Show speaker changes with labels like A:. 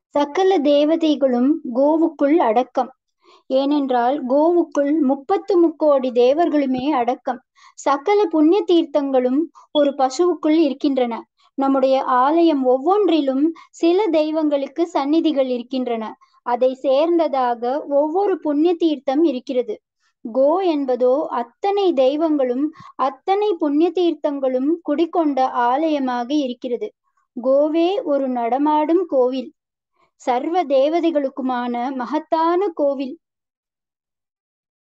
A: சகல தேவதைகளும் கோவுக்குள் அடக்கம் ஏனென்றால் கோவுக்குள் முப்பத்து முக்கோடி தேவர்களுமே அடக்கம் சகல புண்ணிய தீர்த்தங்களும் ஒரு பசுவுக்குள் இருக்கின்றன நம்முடைய ஆலயம் ஒவ்வொன்றிலும் சில தெய்வங்களுக்கு சந்நிதிகள் இருக்கின்றன அதை சேர்ந்ததாக ஒவ்வொரு புண்ணிய தீர்த்தம் இருக்கிறது கோ என்பதோ அத்தனை தெய்வங்களும் அத்தனை புண்ணிய தீர்த்தங்களும் குடிக்கொண்ட ஆலயமாக இருக்கிறது கோவே ஒரு நடமாடும் கோவில் சர்வ தேவதைகளுக்குமான மகத்தான கோவில்